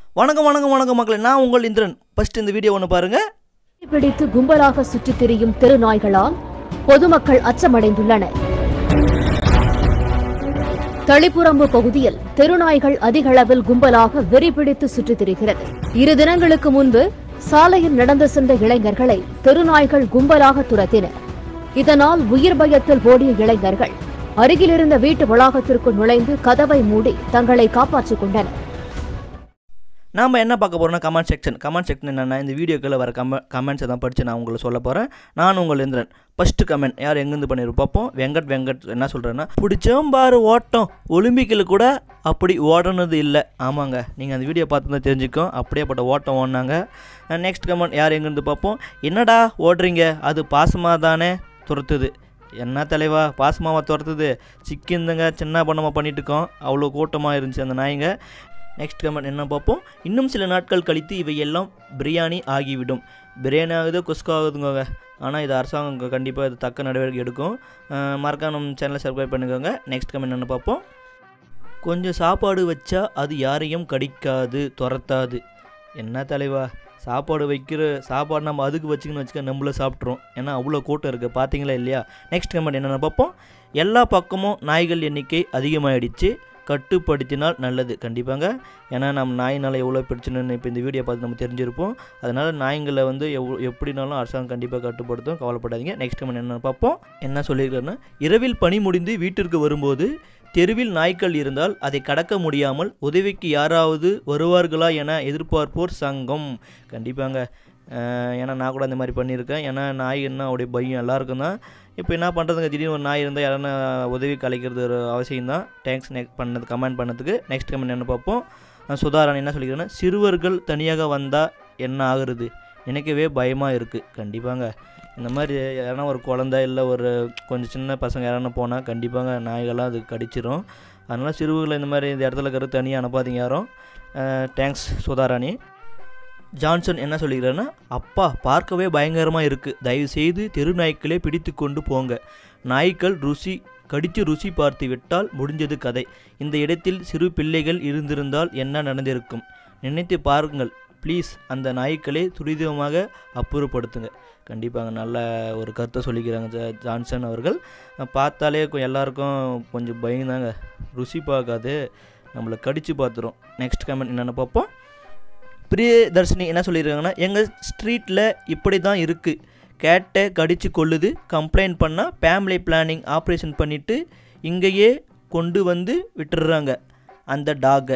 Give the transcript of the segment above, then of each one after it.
வணக்கம் வணக்கம் வணக்கம் மக்களே நான் உங்கள் இந்திரன் ஃபர்ஸ்ட் இந்த வீடியோ ஒன்று பாருங்கள் பிடித்து கும்பலாக சுற்றித் திரியும் தெருநாய்களால் பொதுமக்கள் அச்சமடைந்துள்ளனர் தளிப்புறம்பு பகுதியில் தெருநாய்கள் அதிக அளவில் கும்பலாக வெறி பிடித்து சுற்றித் திரிகிறது இரு தினங்களுக்கு முன்பு சாலையில் நடந்து சென்ற இளைஞர்களை தெருநாய்கள் கும்பலாக துரத்தின இதனால் உயிர் பயத்தில் ஓடிய இளைஞர்கள் அருகிலிருந்த வீட்டு வளாகத்திற்குள் நுழைந்து கதவை மூடி தங்களை காப்பாற்றிக் கொண்டனர் நாம் என்ன பார்க்க போகிறோம்னா கமெண்ட் செக்ஷன் கமெண்ட் செக்ஷன் என்னென்னா இந்த வீடியோக்குள்ள வர கமெ கமெண்ட்ஸை தான் படித்து நான் உங்களுக்கு சொல்ல போகிறேன் நான் உங்கள் இந்திரன் ஃபஸ்ட்டு கமெண்ட் யார் எங்கேருந்து பண்ணிரு பார்ப்போம் வெங்கட் வெங்கட் என்ன சொல்கிறேன்னா பிடிச்சோம் பாரு ஓட்டம் ஒலிம்பிக்கில் கூட அப்படி ஓடனது இல்லை ஆமாங்க நீங்கள் அந்த வீடியோ பார்த்து தான் தெரிஞ்சுக்கோம் அப்படியேப்பட்ட ஓட்டம் ஓடினாங்க நெக்ஸ்ட் கமெண்ட் யார் எங்கேருந்து பார்ப்போம் என்னடா ஓடுறீங்க அது பாசமாக தானே துரத்துது என்ன தலைவா பாசமாவா துரத்துது சிக்கிந்துங்க சின்ன பண்ணமாக பண்ணிட்டு இருக்கோம் அவ்வளோ கூட்டமாக இருந்துச்சு அந்த நாய்ங்க நெக்ஸ்ட் கமெண்ட் என்ன பார்ப்போம் இன்னும் சில நாட்கள் கழித்து இவையெல்லாம் பிரியாணி ஆகிவிடும் பிரியாணி ஆகுது குஸ்கா ஆகுதுங்க ஆனால் இது அரசாங்கம் கண்டிப்பாக இது தக்க நடவடிக்கை எடுக்கும் அஹ் மறக்காம நம்ம சேனலை சப்ஸ்கிரைப் பண்ணுங்க நெக்ஸ்ட் கமெண்ட் என்ன பார்ப்போம் கொஞ்சம் சாப்பாடு வச்சா அது யாரையும் கடிக்காது துரத்தாது என்ன தலைவா சாப்பாடு வைக்கிற சாப்பாடு நம்ம அதுக்கு வச்சுக்கணும் வச்சுக்க நம்மள சாப்பிட்றோம் ஏன்னா அவ்வளோ கூட்டம் இருக்குது பார்த்தீங்களா இல்லையா நெக்ஸ்ட் கமெண்ட் என்னென்ன பார்ப்போம் எல்லா பக்கமும் நாய்கள் எண்ணிக்கை அதிகமாகிடுச்சு கட்டுப்படுத்தினால் நல்லது கண்டிப்பாங்க ஏன்னா நம்ம நாயினால் எவ்வளோ பிரச்சனைன்னு இப்போ இந்த வீடியோ பார்த்து நம்ம தெரிஞ்சிருப்போம் அதனால் நாய்ங்களை வந்து எவ் எப்படினாலும் அரசாங்கம் கண்டிப்பாக கட்டுப்படுத்தும் கவலைப்படாதீங்க நெக்ஸ்ட் கமெண்ட் என்ன பார்ப்போம் என்ன சொல்லியிருக்காருன்னா இரவில் பணி முடிந்து வீட்டிற்கு வரும்போது தெருவில் நாய்க்கள் இருந்தால் அதை கடக்க முடியாமல் உதவிக்கு யாராவது வருவார்களா என எதிர்பார்ப்போர் சங்கம் கண்டிப்பாங்க அஹ் ஏன்னா நான் கூட அந்த மாதிரி பண்ணியிருக்கேன் ஏன்னா நாய் என்ன அவருடைய பயம் எல்லாருக்கும் தான் இப்போ என்ன பண்ணுறதுங்க திடீர்னு ஒரு நாய் இருந்தால் யாரான உதவி கலைக்கிறது ஒரு அவசியம் தான் தேங்க்ஸ் நெக் பண்ணது கமெண்ட் பண்ணதுக்கு நெக்ஸ்ட் கமெண்ட் என்ன பார்ப்போம் அஹ் சுதாரன் என்ன சொல்லிக்கிறேன்னா சிறுவர்கள் தனியாக வந்தால் என்ன ஆகுறது எனக்கவே பயமாக இருக்குது கண்டிப்பாங்க இந்த மாதிரி யாரான ஒரு குழந்தை இல்லை ஒரு கொஞ்சம் சின்ன பசங்க யாரான போனால் கண்டிப்பாங்க நாய்கள்லாம் அது கடிச்சிரும் அதனால் சிறுவர்களை இந்த மாதிரி இந்த இடத்துல இருக்கிற தனியாக அனுப்பாதீங்க யாரும் தேங்க்ஸ் சுதாராணி ஜான்சன் என்ன சொல்லிக்கிறாருன்னா அப்பா பார்க்கவே பயங்கரமாக இருக்குது தயவுசெய்து தெரு நாய்க்களே பிடித்து கொண்டு போங்க நாய்க்கள் ருசி கடித்து ருசி பார்த்து விட்டால் முடிஞ்சது கதை இந்த இடத்தில் சிறு பிள்ளைகள் இருந்திருந்தால் என்ன நடந்திருக்கும் நினைத்து பாருங்கள் ப்ளீஸ் அந்த நாய்க்களை துரிதமாக அப்புறப்படுத்துங்க கண்டிப்பாங்க நல்ல ஒரு கருத்தை சொல்லிக்கிறாங்க ஜா- ஜான்சன் அவர்கள் பார்த்தாலே கொ- எல்லாருக்கும் கொஞ்சம் பயந்தாங்க ருசி பார்க்காது நம்மளை கடித்து பார்த்துரும் நெக்ஸ்ட் கமெண்ட் என்னென்ன பார்ப்போம் பிரியதர்ஷினி என்ன சொல்லியிருக்காங்கன்னா எங்கள் ஸ்ட்ரீட்டில் இப்படி தான் இருக்குது கேட்டை கடிச்சு கொள்ளுது கம்ப்ளைண்ட் பண்ணால் ஃபேமிலி பிளானிங் ஆப்ரேஷன் பண்ணிவிட்டு இங்கேயே கொண்டு வந்து விட்டுடுறாங்க அந்த டாகை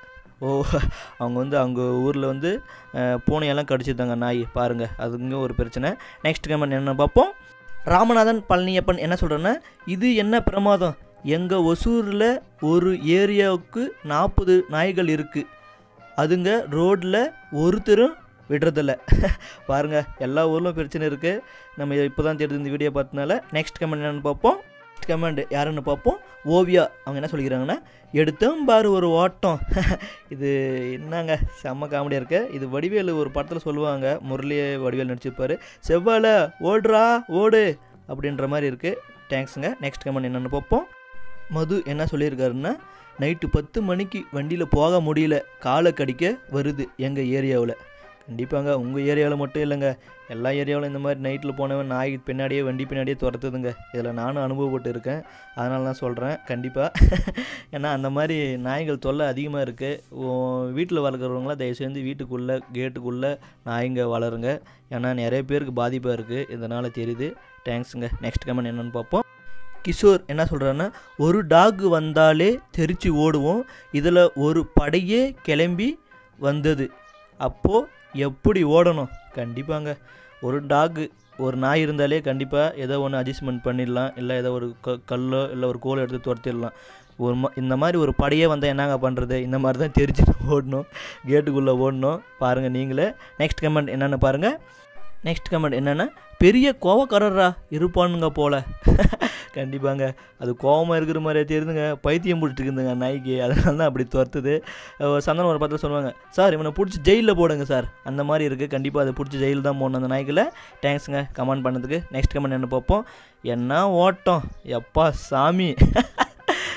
ஓ அவங்க வந்து அவங்க ஊரில் வந்து அஹ், பூனையெல்லாம் கடிச்சிருந்தாங்க நாய் பாருங்கள் அதுங்க ஒரு பிரச்சனை நெக்ஸ்ட் கமெண்ட் என்ன பார்ப்போம் ராமநாதன் பழனியப்பன் என்ன சொல்கிறேன்னா இது என்ன பிரமாதம் எங்கள் ஒசூரில் ஒரு ஏரியாவுக்கு நாற்பது நாய்கள் இருக்குது அதுங்க ரோட்டில் ஒருத்தரும் விடுறதில்ல பாருங்கள் எல்லா ஊர்லும் பிரச்சனை இருக்குது நம்ம இப்போ தான் தெரிஞ்சு இந்த வீடியோ பார்த்தனால நெக்ஸ்ட் கமெண்ட் என்னென்னு பார்ப்போம் நெக்ஸ்ட் கமெண்ட் யாருன்னு பார்ப்போம் ஓவியா அவங்க என்ன சொல்லிக்கிறாங்கன்னா எடுத்தோம் பாரு ஒரு ஓட்டம் இது என்னங்க செம்ம காமெடியாக இருக்கு இது வடிவேலு ஒரு படத்தில் சொல்லுவாங்க முரளியே வடிவேல் நடிச்சிருப்பாரு செவ்வாழை ஓடுறா ஓடு அப்படின்ற மாதிரி இருக்குது தேங்க்ஸுங்க நெக்ஸ்ட் கமெண்ட் என்னென்னு பார்ப்போம் மது என்ன சொல்லியிருக்காருன்னா நைட்டு பத்து மணிக்கு வண்டியில் போக முடியல காலை கடிக்க வருது எங்கள் ஏரியாவில் கண்டிப்பாங்க உங்கள் ஏரியாவில் மட்டும் இல்லைங்க எல்லா ஏரியாவிலும் இந்த மாதிரி நைட்டில் போனவன் நாய் பின்னாடியே வண்டி பின்னாடியே துரத்துதுங்க இதில் நானும் அனுபவப்பட்டு இருக்கேன் அதனால தான் சொல்கிறேன் கண்டிப்பாக ஏன்னா அந்த மாதிரி நாய்கள் தொல்லை அதிகமாக இருக்குது வீட்டில் வளர்க்குறவங்களாம் தயவுசெய்து வீட்டுக்குள்ளே கேட்டுக்குள்ளே நாய்ங்க வளருங்க ஏன்னா நிறைய பேருக்கு பாதிப்பாக இருக்குது இதனால் தெரியுது தேங்க்ஸுங்க நெக்ஸ்ட் கமெண்ட் என்னென்னு பார்ப்போம் கிஷோர் என்ன சொல்கிறான்னா ஒரு டாக் வந்தாலே தெரிச்சு ஓடுவோம் இதில் ஒரு படையே கிளம்பி வந்தது அப்போது எப்படி ஓடணும் கண்டிப்பாங்க ஒரு டாக் ஒரு நாய் இருந்தாலே கண்டிப்பாக ஏதோ ஒன்று அட்ஜஸ்ட்மெண்ட் பண்ணிடலாம் இல்லை ஏதோ ஒரு க கல்லோ இல்லை ஒரு கோலை எடுத்து துரத்திடலாம் ஒரு ம இந்த மாதிரி ஒரு படையே வந்தால் என்னங்க பண்ணுறது இந்த மாதிரி தான் தெரிச்சுட்டு ஓடணும் கேட்டுக்குள்ளே ஓடணும் பாருங்கள் நீங்களே நெக்ஸ்ட் கமெண்ட் என்னென்னு பாருங்கள் நெக்ஸ்ட் கமெண்ட் என்னென்னா பெரிய கோவக்காரரா இருப்பானுங்க போல கண்டிப்பாங்க அது கோவமாக இருக்கிற மாதிரியே தெரியுதுங்க பைத்தியம் பிடிச்சிட்டு இருக்குதுங்க நாய்க்கு அதனால தான் அப்படி துரத்துது அஹ் சந்தனம் ஒரு படத்தில் சொல்லுவாங்க சார் இவனை பிடிச்சி ஜெயிலில் போடுங்க சார் அந்த மாதிரி இருக்குது கண்டிப்பாக அதை பிடிச்சி ஜெயில் தான் போடணும் அந்த நாய்களை தேங்க்ஸுங்க கமெண்ட் பண்ணதுக்கு நெக்ஸ்ட் கமெண்ட் என்ன பார்ப்போம் என்ன ஓட்டம் எப்பா சாமி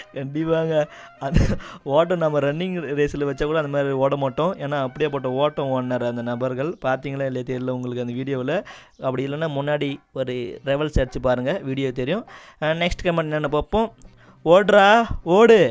கண்டிப்பாங்க அந்த ஓட்டம் நம்ம ரன்னிங் ரேஸில் வச்சா கூட அந்த மாதிரி ஓட மாட்டோம் ஏன்னா அப்படியேப்பட்ட ஓட்டம் ஓடினார் அந்த நபர்கள் பார்த்தீங்களா இல்லையா தெரியல உங்களுக்கு அந்த வீடியோவில் அப்படி இல்லைன்னா முன்னாடி ஒரு ரெவல்ஸ் அடிச்சு பாருங்கள் வீடியோ தெரியும் நெக்ஸ்ட் கமெண்ட் என்னென்ன பார்ப்போம் ஓடுறா ஓடு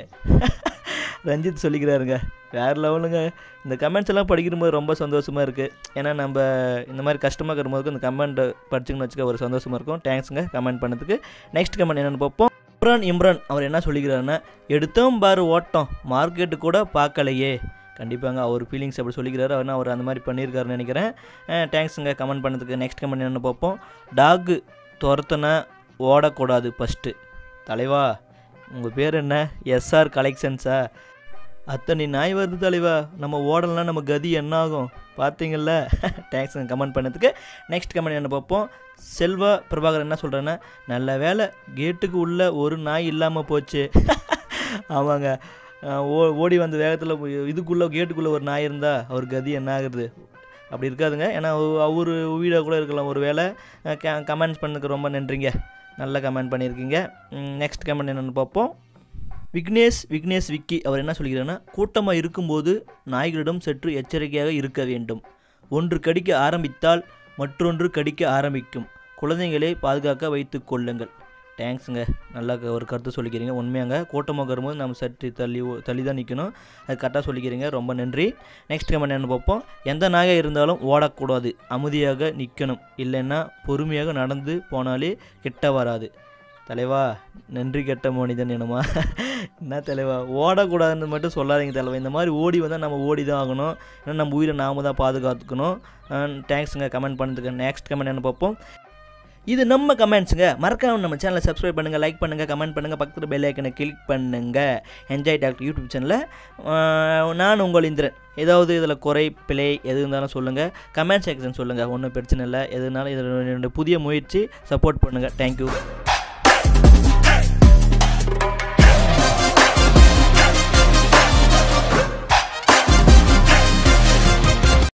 ரஞ்சித் சொல்லிக்கிறாருங்க வேறு லெவலுங்க இந்த கமெண்ட்ஸ் எல்லாம் படிக்கும்போது ரொம்ப சந்தோஷமாக இருக்குது ஏன்னா நம்ம இந்த மாதிரி கஷ்டமாக இருக்கும்போது இந்த கமெண்ட் படிச்சுங்கன்னு வச்சுக்க ஒரு சந்தோஷமாக இருக்கும் தேங்க்ஸுங்க கமெண்ட் பண்ணதுக்கு நெக்ஸ்ட் கமெண்ட் என்னென்னு பார்ப்போம் இம்ரான் இம்ரான் அவர் என்ன சொல்லிக்கிறாருன்னா எடுத்தோம் பாரு ஓட்டம் மார்க்கெட்டு கூட பார்க்கலையே கண்டிப்பாங்க அவர் ஃபீலிங்ஸ் அப்படி சொல்லிக்கிறாரு அவர்னா அவர் அந்த மாதிரி பண்ணியிருக்காருன்னு நினைக்கிறேன் தேங்க்ஸுங்க கமெண்ட் பண்ணதுக்கு நெக்ஸ்ட் கமெண்ட் என்னென்னு பார்ப்போம் டாகு துரத்துனா ஓடக்கூடாது ஃபஸ்ட்டு தலைவா உங்கள் பேர் என்ன எஸ்ஆர் கலெக்ஷன்ஸா அத்தனை நாய் வருது தலைவா நம்ம ஓடலாம் நம்ம கதி என்ன ஆகும் பார்த்தீங்கல்ல தேங்க்ஸ் கமெண்ட் பண்ணதுக்கு நெக்ஸ்ட் கமெண்ட் என்ன பார்ப்போம் செல்வா பிரபாகர் என்ன சொல்கிறேன்னா நல்ல வேலை கேட்டுக்கு உள்ள ஒரு நாய் இல்லாமல் போச்சு ஆமாங்க அஹ் ஓ ஓடி வந்த வேகத்தில் இதுக்குள்ளே கேட்டுக்குள்ளே ஒரு நாய் இருந்தால் அவர் கதி என்ன ஆகுறது அப்படி இருக்காதுங்க ஏன்னா அவர் வீடாக கூட இருக்கலாம் ஒரு வேலை கமெண்ட்ஸ் பண்ணதுக்கு ரொம்ப நன்றிங்க நல்ல கமெண்ட் பண்ணியிருக்கீங்க நெக்ஸ்ட் கமெண்ட் என்னென்னு பார்ப்போம் விக்னேஷ் விக்னேஷ் விக்கி அவர் என்ன சொல்கிறாருன்னா கூட்டமாக இருக்கும்போது நாய்களிடம் சற்று எச்சரிக்கையாக இருக்க வேண்டும் ஒன்று கடிக்க ஆரம்பித்தால் மற்றொன்று கடிக்க ஆரம்பிக்கும் குழந்தைகளை பாதுகாக்க வைத்து கொள்ளுங்கள் தேங்க்ஸுங்க நல்லா க- ஒரு கருத்து சொல்லிக்கிறீங்க உண்மையாங்க கூட்டமாக வரும்போது நம்ம சற்று தள்ளி ஓ- தள்ளி தான் நிற்கணும் அது கரெக்டாக சொல்லிக்கிறீங்க ரொம்ப நன்றி நெக்ஸ்ட் கமெண்ட் என்ன பார்ப்போம் எந்த நாயாக இருந்தாலும் ஓடக்கூடாது அமைதியாக நிற்கணும் இல்லைன்னா பொறுமையாக நடந்து போனாலே கிட்ட வராது தலைவா நன்றி கெட்ட மனிதன் என்னமா என்ன தலைவா ஓடக்கூடாதுன்னு மட்டும் சொல்லாதீங்க தலைவா இந்த மாதிரி ஓடி வந்தால் நம்ம ஓடி தான் ஆகணும் ஏன்னா நம்ம உயிரை நாம தான் பாதுகாத்துக்கணும் தேங்க்ஸுங்க கமெண்ட் பண்ணதுக்கு நெக்ஸ்ட் கமெண்ட் என்ன பார்ப்போம் இது நம்ம கமெண்ட்ஸுங்க மறக்காம நம்ம சேனலை சப்ஸ்கிரைப் பண்ணுங்கள் லைக் பண்ணுங்கள் கமெண்ட் பண்ணுங்கள் பக்கத்தில் பெல் ஐக்கனை கிளிக் பண்ணுங்கள் என்ஜாய் டாக்டர் யூடியூப் சேனலில் நான் உங்கள் இந்திரன் ஏதாவது இதில் குறை பிழை எது இருந்தாலும் சொல்லுங்கள் கமெண்ட் செக்ஷன் சொல்லுங்கள் ஒன்றும் பிரச்சனை இல்லை எதுனாலும் இது ரெண்டு புதிய முயற்சி சப்போர்ட் பண்ணுங்கள் தேங்க்யூ